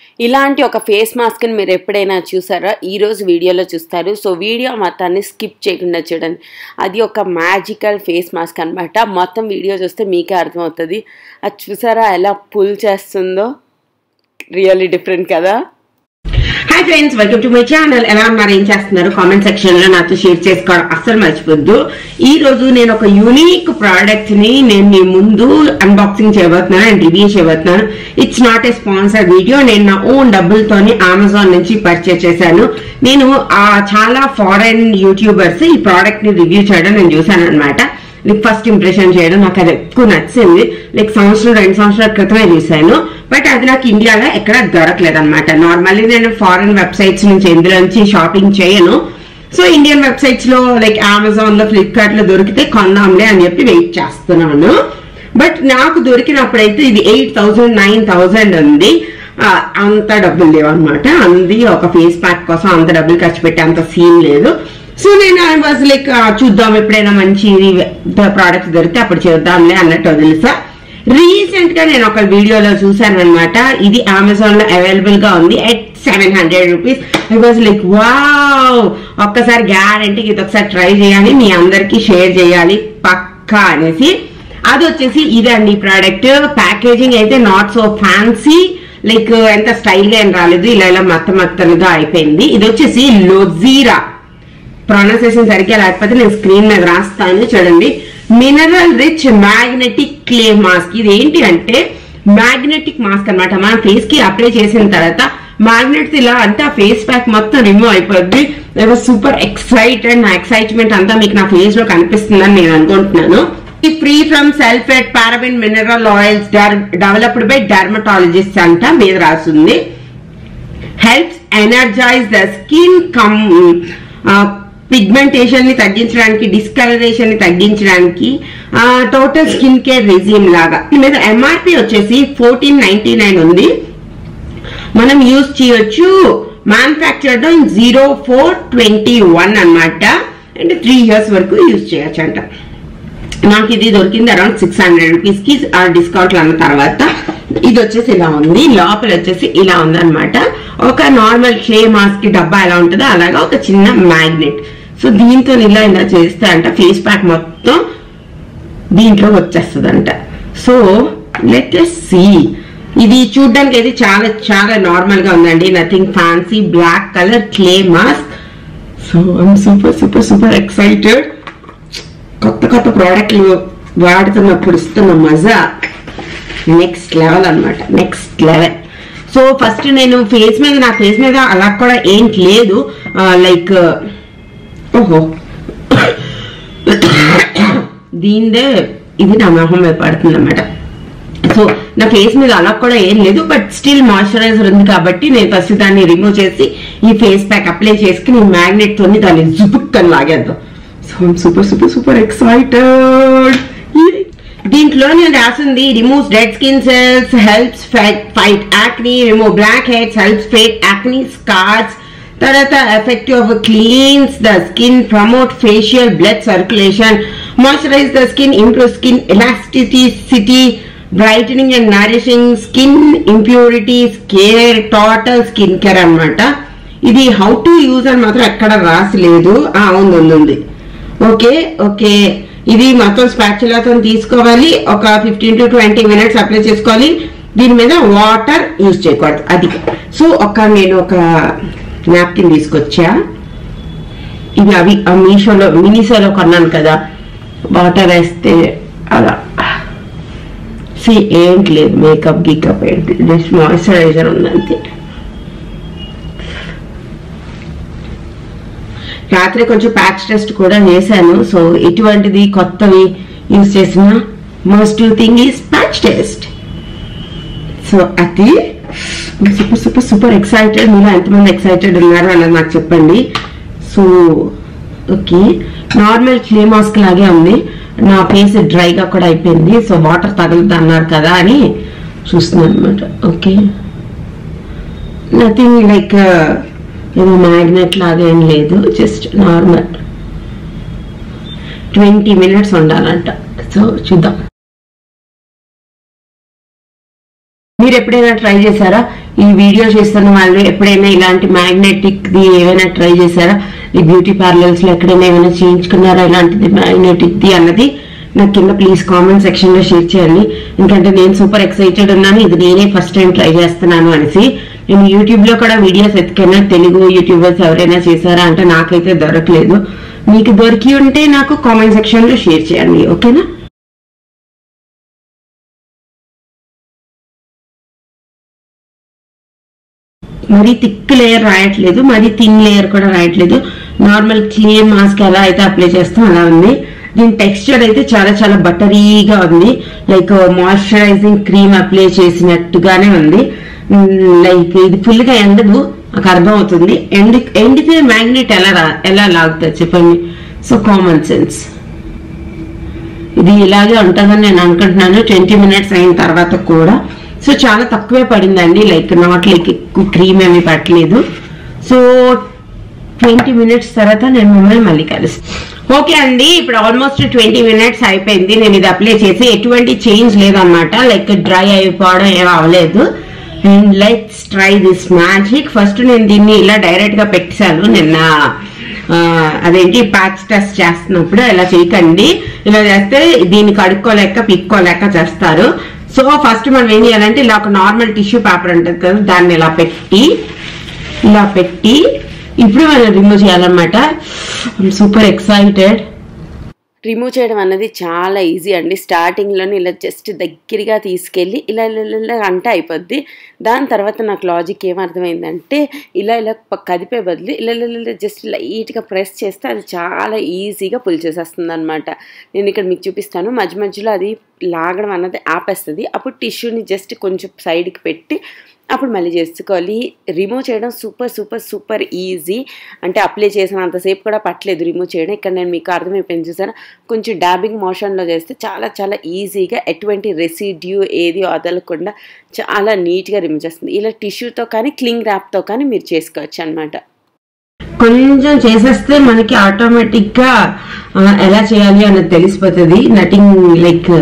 ఇలాంటి ఒక ఫేస్ మాస్క్ని మీరు ఎప్పుడైనా చూసారా ఈరోజు వీడియోలో చూస్తారు సో వీడియో మొత్తాన్ని స్కిప్ చేయకుండా చూడండి అది ఒక మ్యాజికల్ ఫేస్ మాస్క్ అనమాట మొత్తం వీడియో చూస్తే మీకే అర్థమవుతుంది అది చూసారా ఎలా పుల్ చేస్తుందో రియల్లీ డిఫరెంట్ కదా hi friends welcome to my channel ఎలా ఉన్నారు ఏం చేస్తున్నారు కామెంట్ సెక్షన్ లో నాతో షేర్ చేసుకోవడం అస్సలు మర్చిపోద్దు ఈ రోజు నేను ఒక యూనిక్ ప్రోడక్ట్ ని నేను మీ ముందు అన్బాక్సింగ్ చేయబోతున్నాను అండ్ రివ్యూ చేయబోతున్నాను it's not a sponsor video నేను నా ఓన్ డబ్బులతోని అమెజాన్ నుంచి పర్చేస్ చేశాను నేను ఆ చాలా ఫారెన్ యూట్యూబర్స్ ఈ ప్రోడక్ట్ ని రివ్యూ చేయడం నేను చూశాను అనమాట లైక్ ఫస్ట్ ఇంప్రెషన్ చేయడం నాకు అది ఎక్కువ నచ్చింది లైక్ సంవత్సరం రెండు సంవత్సరాల క్రితమే చూశాను బట్ అది నాకు ఇండియాలో ఎక్కడ దొరకలేదు అనమాట నార్మల్లీ నేను ఫారెన్ వెబ్సైట్స్ నుంచి ఇందులో నుంచి షాపింగ్ చేయను సో ఇండియన్ వెబ్సైట్స్ లో లైక్ అమెజాన్ లో ఫ్లిప్కార్ట్ లో దొరికితే కొందాంలే అని చెప్పి వెయిట్ చేస్తున్నాను బట్ నాకు దొరికినప్పుడైతే ఇది ఎయిట్ థౌసండ్ నైన్ థౌసండ్ ఉంది ఆ, అంత డబ్బులు లేవు అనమాట అంది ఒక ఫేస్ ప్యాక్ కోసం అంత డబ్బులు ఖర్చు పెట్టే అంత సీన్ లేదు సో నేను ఐ వాజ్ లైక్ చూద్దాం ఎప్పుడైనా మంచి ప్రోడక్ట్స్ దొరికితే అప్పుడు చేద్దాంలే అన్నట్టు వదిలేసా రీసెంట్ గా నేను ఒక వీడియోలో చూసాను అనమాట ఇది అమెజాన్ లో అవైలబుల్ గా ఉంది at seven hundred rupees I was like wow ఒక్కసారి గ్యారంటీ ఇది ఒకసారి ట్రై చేయాలి మీ అందరికి షేర్ చేయాలి పక్కా అనేసి అది వచ్చేసి ఇదండి ప్రోడక్ట్ ప్యాకేజింగ్ అయితే నాట్ సో ఫ్యాన్సీ లైక్ ఎంత స్టైల్ గా ఏం రాలేదు ఇలా ఇలా మత్త మత్తలుగా అయిపోయింది ఇది వచ్చేసి లోజీరా ప్రొనౌన్సియేషన్ సరిగ్గా లేకపోతే నేను స్క్రీన్ మీద రాస్తాను చూడండి mineral rich magnetic clay mask ఇది ఏంటి అంటే మ్యాగ్నెటిక్ మాస్క్ అన్నమాట మన ఫేస్ కి అప్లై చేసిన తర్వాత మ్యాగ్నెట్స్ ఇలా అంటే ఆ ఫేస్ ప్యాక్ మొత్తం రిమూవ్ అయిపోద్ది సూపర్ ఎక్సైటెడ్ నా ఎక్సైట్మెంట్ అంతా మీకు నా ఫేస్ లో కనిపిస్తుందని నేను అనుకుంటున్నాను free from sulphate paraben mineral oils developed by dermatologist అంట మీద రాస్తుంది helps energize the skin come pigmentation ని తగ్గించడానికి డిస్కలరేషన్ ని తగ్గించడానికి టోటల్ స్కిన్ కేర్ రెజ్యూమ్ లాగా దీని మీద ఎంఆర్పి వచ్చేసి ఫోర్టీన్ నైన్టీ నైన్ ఉంది మనం యూజ్ చేయొచ్చు manufactured in zero four twenty one అనమాట అంటే త్రీ ఇయర్స్ వరకు యూజ్ చేయొచ్చు అంట నాకు ఇది దొరికింది అరౌండ్ సిక్స్ హండ్రెడ్ రూపీస్ కి ఆ డిస్కౌంట్ అన్న తర్వాత ఇది వచ్చేసి ఇలా ఉంది లోపల వచ్చేసి ఇలా ఉంది అనమాట ఒక నార్మల్ క్లే మాస్క్ డబ్బా ఎలా ఉంటుందో అలాగా ఒక చిన్న మ్యాగ్నెట్ సో దీంతో ఇలా ఇలా చేస్తే అంట ఫేస్ ప్యాక్ మొత్తం దీంట్లో వచ్చేస్తుందంట సో లెట్ సి ఇది చూడడానికి అయితే చాలా చాలా నార్మల్ గా ఉందండి nothing fancy black colour clay mask so I'm super super super excited కొత్త కొత్త ప్రోడక్ట్లు వాడుతున్నప్పుడు ఇస్తున్న మజా నెక్స్ట్ లెవెల్ అన్నమాట నెక్స్ట్ లెవెల్ సో ఫస్ట్ నేను ఫేస్ మీద నా ఫేస్ మీద అలా కూడా ఏంటి లేదు లైక్ ఓహో దీనిదే ఇది నా మొహం మీద పడుతుంది అనమాట సో నా ఫేస్ మీద అలా కూడా ఏం లేదు బట్ స్టిల్ మాయిశ్చరైజర్ ఉంది కాబట్టి నేను ఫస్ట్ దాన్ని రిమూవ్ చేసి ఈ ఫేస్ ప్యాక్ అప్లై చేసుకుని మ్యాగ్నెట్ తోని దాన్ని జుబుక్ అని లాగేద్దాం so super super super excited దీంట్లో నేను రాసింది removes dead skin cells helps fight acne remove blackheads helps fight acne scars తర్వాత effective cleanse the skin promote facial blood circulation moisturise the skin improve skin elasticity brightening and nourishing skin impurities care total skin care అన్నమాట ఇది how to use అని మాత్రం ఎక్కడ రాసలేదు ఆ, ఉంది ఉంది ఉంది ఓకే ఓకే ఇది మొత్తం స్పాచులాతో తీసుకోవాలి ఒక fifteen to twenty minutes apply చేసుకోవాలి దీని మీద వాటర్ యూజ్ చేయకూడదు అది సో ఒక నేను ఒక నాప్కిన్ తీసుకొచ్చా ఇవి అవి ఆ మీషోలో మినీసోలో కొన్నాను కదా వాటర్ వేస్తే అలా సి ఏంటి లేదు మేకప్ గీకప్ ఏంటి జస్ట్ మాయిశ్చరైజర్ ఉందంతే రాత్రి కొంచెం ప్యాచ్ టెస్ట్ కూడా చేశాను సో ఎటువంటిది కొత్తవి యూజ్ చేసిన most thing is patch test so అది సూపర్ సూపర్ సూపర్ ఎక్సైటెడ్ మీలో ఎంతమంది ఎక్సైటెడ్ ఉన్నారు అన్నది నాకు చెప్పండి so okay normal clay mask లాగే ఉంది నా ఫేస్ డ్రైగా కూడా అయిపోయింది సో వాటర్ తగులుతా అన్నారు కదా అని చూస్తున్నాను అనమాట ఓకే నథింగ్ లైక్ ఏదో మ్యాగ్నెట్ లాగా ఏం లేదు జస్ట్ నార్మల్ ట్వంటీ మినిట్స్ ఉండాలంట సో చూద్దాం మీరు ఎప్పుడైనా ట్రై చేశారా ఈ వీడియో చేస్తున్న వాళ్ళు ఎప్పుడైనా ఇలాంటి మ్యాగ్నెటిక్ ది ఏమైనా ట్రై చేశారా ఈ బ్యూటీ పార్లర్స్ లో ఎక్కడైనా ఏమైనా చేయించుకున్నారా ఇలాంటిది మ్యాగ్నెటిక్ ది అన్నది నాకు కింద ప్లీజ్ కామెంట్ సెక్షన్ లో షేర్ చేయండి ఎందుకంటే నేను సూపర్ ఎక్సైటెడ్ ఉన్నాను ఇది నేనే ఫస్ట్ టైం ట్రై చేస్తున్నాను అనేసి నేను యూట్యూబ్ లో కూడా వీడియోస్ ఎత్తుకైనా తెలుగు యూట్యూబర్స్ ఎవరైనా చేశారా అంటే నాకైతే దొరకలేదు మీకు దొరికి ఉంటే నాకు కామెంట్ సెక్షన్ లో షేర్ చేయండి ఓకేనా మరి థిక్ లేయర్ రాయట్లేదు మరి థిన్ లేయర్ కూడా రాయట్లేదు నార్మల్ క్లే మాస్క్ ఎలా అయితే అప్లై చేస్తాం అలా ఉంది దీని టెక్స్చర్ అయితే చాలా చాలా బటరీగా ఉంది లైక్ మాయిశ్చరైజింగ్ క్రీమ్ అప్లై చేసినట్టుగానే ఉంది లైక్ ఇది ఫుల్ గా ఎండదు నాకు అర్థం అవుతుంది ఎండి ఎండితే మ్యాగ్నెట్ ఎలా రా ఎలా లాగుతుంది చెప్పండి సో కామన్ సెన్స్ ఇది ఇలాగే ఉంటుందని నేను అనుకుంటున్నాను ట్వంటీ మినిట్స్ అయిన తర్వాత కూడా సో చాలా తక్కువే పడిందండి లైక్ నాట్ లైక్ ఎక్కువ క్రీమ్ ఏమి పట్టలేదు సో ట్వంటీ మినిట్స్ తర్వాత నేను మిమ్మల్ని మళ్ళీ కలుస్తాను ఓకే అండి ఇప్పుడు ఆల్మోస్ట్ ట్వంటీ మినిట్స్ అయిపోయింది నేను ఇది అప్లై చేసి ఎటువంటి చేంజ్ లేదన్నమాట లైక్ డ్రై అయిపోవడం ఏం అవ్వలేదు and let's try this magic first నేను దీన్ని ఇలా డైరెక్ట్ గా పెట్టాను నిన్న ఆ, అదేంటి ప్యాచ్ టెస్ట్ చేస్తున్నప్పుడు ఇలా చేయకండి ఇలా చేస్తే దీన్ని కడుక్కోలేక పిక్కోలేక చేస్తారు సో ఫస్ట్ మనం ఏం చేయాలంటే ఇలా ఒక నార్మల్ టిష్యూ పేపర్ ఉంటుంది కదా దాన్ని ఇలా పెట్టి ఇలా పెట్టి ఇప్పుడు మనం రిమూవ్ చేయాలన్నమాట సూపర్ ఎక్సైటెడ్ రిమూవ్ చేయడం అన్నది చాలా ఈజీ అండి స్టార్టింగ్లోనే ఇలా జస్ట్ దగ్గరగా తీసుకెళ్ళి ఇలా ఇలా ఇలా ఇలా అంటే అయిపోద్ది దాని తర్వాత నాకు లాజిక్ ఏమర్థమైందంటే ఇలా ఇలా ప- కదిపే బదులు ఇలా ఇలా ఇలా జస్ట్ లైట్గా ప్రెస్ చేస్తే అది చాలా ఈజీగా పుల్ చేసేస్తుంది అనమాట నేను ఇక్కడ మీకు చూపిస్తాను మధ్య మధ్యలో అది లాగడం అన్నది ఆపేస్తుంది అప్పుడు టిష్యూని జస్ట్ కొంచెం సైడ్కి పెట్టి అప్పుడు మళ్ళీ చేసుకోవాలి రిమూవ్ చేయడం సూపర్ సూపర్ సూపర్ ఈజీ అంటే అప్లై చేసినంతసేపు కూడా పట్టలేదు రిమూవ్ చేయడం ఇక్కడ నేను మీకు అర్థమైపోయింది చూసారా కొంచెం డాబింగ్ మోషన్లో చేస్తే చాలా చాలా ఈజీగా ఎటువంటి రెసిడ్యూ ఏది వదలకుండా చాలా నీట్గా రిమూవ్ చేస్తుంది ఇలా టిష్యూతో కానీ క్లింగ్ ర్యాప్తో కానీ మీరు చేసుకోవచ్చు అనమాట కొంచెం చేసేస్తే మనకి ఆటోమేటిక్ గా ఆ, ఎలా చేయాలి అన్నది తెలిసిపోతుంది nothing like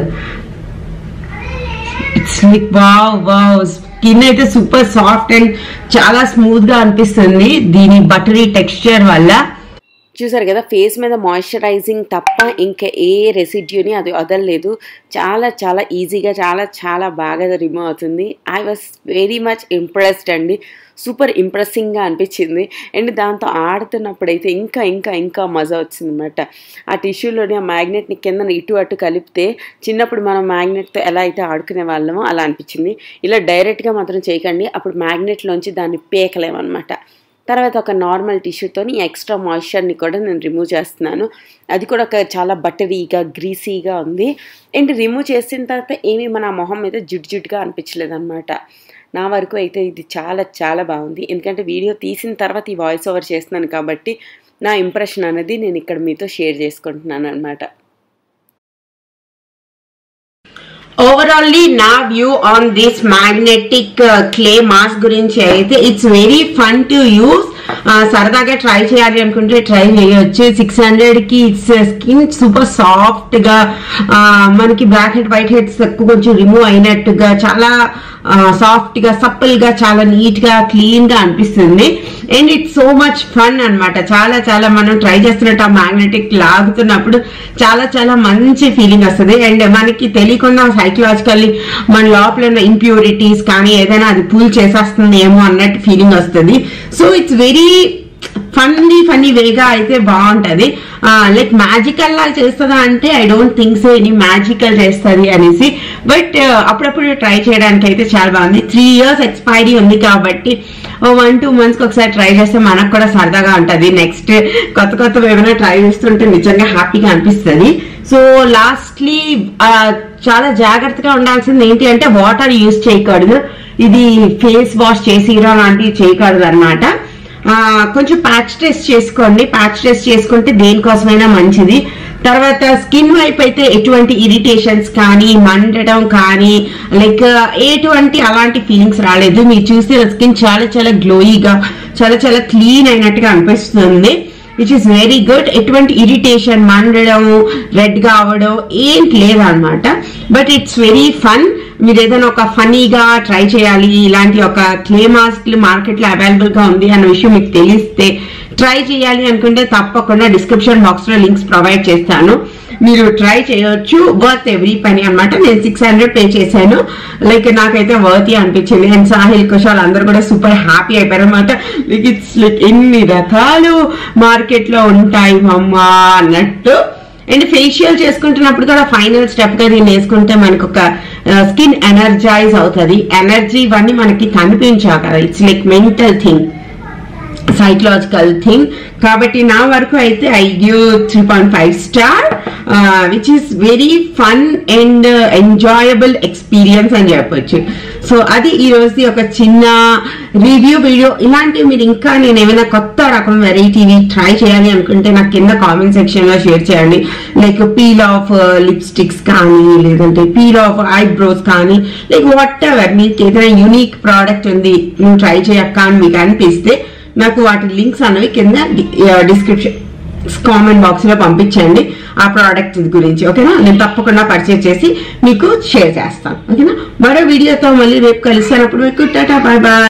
it's like wow wow skin అయితే సూపర్ సాఫ్ట్ అండ్ చాలా స్మూత్ గా అనిపిస్తుంది దీని బటరీ టెక్స్చర్ వల్ల చూసారు కదా ఫేస్ మీద మాయిశ్చరైజింగ్ తప్ప ఇంకా ఏ రెసిడ్యూని అది వదలలేదు చాలా చాలా ఈజీగా చాలా చాలా బాగా రిమూవ్ అవుతుంది I was very much impressed అండి సూపర్ ఇంప్రెసింగ్గా అనిపించింది అండ్ దాంతో ఆడుతున్నప్పుడైతే ఇంకా ఇంకా ఇంకా మజా వచ్చింది అనమాట ఆ టిష్యూలోని ఆ మ్యాగ్నెట్ని కింద ఇటు అటు కలిపితే చిన్నప్పుడు మనం మ్యాగ్నెట్తో ఎలా అయితే ఆడుకునే వాళ్ళమో అలా అనిపించింది ఇలా డైరెక్ట్గా మాత్రం చేయకండి అప్పుడు మ్యాగ్నెట్లోంచి దాన్ని పేకలేమన్నమాట తర్వాత ఒక నార్మల్ టిష్యూతోని ఎక్స్ట్రా మాయిశ్చర్ని కూడా నేను రిమూవ్ చేస్తున్నాను అది కూడా ఒక చాలా బటరీగా గ్రీసీగా ఉంది అండ్ రిమూవ్ చేసిన తర్వాత ఏమీ మన మొహం మీద జిడ్డు జిడ్డుగా అనిపించలేదు అనమాట నా వరకు అయితే ఇది చాలా చాలా బాగుంది ఎందుకంటే వీడియో తీసిన తర్వాత ఈ వాయిస్ ఓవర్ చేస్తున్నాను కాబట్టి నా ఇంప్రెషన్ అనేది నేను ఇక్కడ మీతో షేర్ చేసుకుంటున్నాను అనమాట ఓవరాల్లీ నా view on this magnetic clay mask గురించి అయితే it's very fun to use సరదాగా ట్రై చేయాలి అనుకుంటే ట్రై చేయొచ్చు సిక్స్ హండ్రెడ్ కి ఇట్స్ స్కిన్ సూపర్ సాఫ్ట్ గా ఆ, మనకి బ్లాక్ హెడ్ వైట్ హెడ్స్ ఎక్కువ కొంచెం రిమూవ్ అయినట్టుగా చాలా సాఫ్ట్ గా సప్పల్ గా చాలా నీట్ గా క్లీన్ గా అనిపిస్తుంది and it's so much fun అన్నమాట చాలా చాలా మనం ట్రై చేస్తున్నట్టు ఆ మ్యాగ్నెటిక్ లాగుతున్నప్పుడు చాలా చాలా మంచి ఫీలింగ్ వస్తుంది అండ్ మనకి తెలియకుండా సైకలాజికల్లీ మన లోపల ఉన్న ఇంప్యూరిటీస్ కానీ ఏదైనా అది పూల్ చేసేస్తుంది ఏమో అన్నట్టు ఫీలింగ్ వస్తుంది so it's very funny funny వేగా అయితే బాగుంటది లైక్ మ్యాజికల్ లా చేస్తుందా అంటే I don't think so any magical చేస్తుంది అనేసి బట్ అప్పుడప్పుడు ట్రై చేయడానికి అయితే చాలా బాగుంది త్రీ ఇయర్స్ ఎక్స్పైరీ ఉంది కాబట్టి వన్ టూ మంత్స్ ఒకసారి ట్రై చేస్తే మనకు కూడా సరదాగా ఉంటది నెక్స్ట్ కొత్త కొత్త ఏమైనా ట్రై చేస్తుంటే నిజంగా హ్యాపీగా అనిపిస్తుంది సో లాస్ట్లీ చాలా జాగ్రత్తగా ఉండాల్సింది ఏంటి అంటే వాటర్ యూజ్ చేయకూడదు ఇది ఫేస్ వాష్ చేసి లాంటివి చేయకూడదు అనమాట ఆ, కొంచెం ప్యాచ్ టెస్ట్ చేసుకోండి ప్యాచ్ టెస్ట్ చేసుకుంటే దేనికోసమైనా మంచిది తర్వాత స్కిన్ వైపు అయితే ఎటువంటి ఇరిటేషన్స్ కానీ మండడం కానీ లైక్ ఎటువంటి అలాంటి ఫీలింగ్స్ రాలేదు మీరు చూస్తే స్కిన్ చాలా చాలా గ్లోయిగా చాలా చాలా క్లీన్ అయినట్టుగా అనిపిస్తుంది విచ్ ఇస్ వెరీ గుడ్ ఎటువంటి ఇరిటేషన్ మండడం రెడ్ గా అవ్వడం ఏంటి లేదనమాట బట్ ఇట్స్ వెరీ ఫన్ మీరు ఏదైనా ఒక ఫనీగా ట్రై చేయాలి ఇలాంటి ఒక క్లే మాస్క్ మార్కెట్ లో అవైలబుల్ గా ఉంది అన్న విషయం మీకు తెలిస్తే ట్రై చేయాలి అనుకుంటే తప్పకుండా డిస్క్రిప్షన్ బాక్స్ లో లింక్స్ ప్రొవైడ్ చేస్తాను మీరు ట్రై చేయొచ్చు వర్త్ ఎవ్రీ పని అన్నమాట నేను సిక్స్ హండ్రెడ్ పే చేశాను లైక్ నాకైతే వర్తీ అనిపించింది అండ్ సాహిల్ కుషాల్ అందరూ కూడా సూపర్ హ్యాపీ అయిపోయారు అనమాట లైక్ ఇట్స్ లైక్ ఎన్ని రకాలు మార్కెట్ లో ఉంటాయి మమ్మా అన్నట్టు అండ్ ఫేషియల్ చేసుకుంటున్నప్పుడు కూడా ఫైనల్ స్టెప్ గా దీన్ని వేసుకుంటే మనకు ఒక స్కిన్ ఎనర్జైజ్ అవుతుంది ఎనర్జీ ఇవన్నీ మనకి కనిపించావు కదా it's like mental thing psychological thing కాబట్టి నా వరకు అయితే I give three point five star which is very fun and enjoyable experience అని చెప్పొచ్చు సో అది ఈ రోజు ఒక చిన్న రివ్యూ వీడియో ఇలాంటివి మీరు ఇంకా నేను ఏమైనా కొత్త రకం వెరైటీని ట్రై చేయాలి అనుకుంటే నాకు కింద కామెంట్ సెక్షన్ లో షేర్ చేయండి లైక్ పీల్ ఆఫ్ లిప్స్టిక్స్ కానీ లేదంటే పీల్ ఆఫ్ ఐబ్రోస్ కానీ లైక్ వాట్ ఎవర్ మీకు ఏదైనా యూనిక్ ప్రోడక్ట్ ఉంది నువ్వు ట్రై చేయక్క అని మీకు అనిపిస్తే నాకు వాటి లింక్స్ అనేవి కింద డిస్క్రిప్షన్ కామెంట్ బాక్స్ లో పంపించండి ఆ ప్రోడక్ట్ గురించి ఓకేనా నేను తప్పకుండా పర్చేజ్ చేసి మీకు షేర్ చేస్తాను ఓకేనా మరో వీడియోతో మళ్ళీ రేపు కలుస్తాను అప్పుడు మీకు టాటా బాయ్ బాయ్